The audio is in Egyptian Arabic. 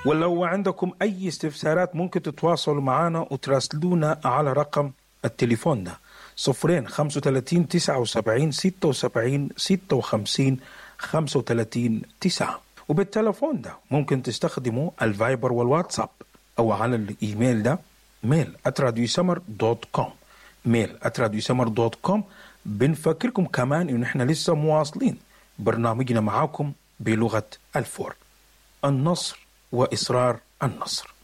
ولو عندكم أي استفسارات ممكن تتواصلوا معنا وتراسلونا على رقم التليفون ده صفرين خمسة وتلاتين تسعة وسبعين ستة وسبعين ستة وخمسين خمسة وتلاتين تسعة وبالتلفون ده ممكن تستخدموا الفايبر والواتساب أو على الإيميل ده ميل @راديوسمر دوت كوم ميل @راديوسمر دوت كوم بنفكركم كمان إن إحنا لسه مواصلين برنامجنا معاكم بلغة الفور النصر وإصرار النصر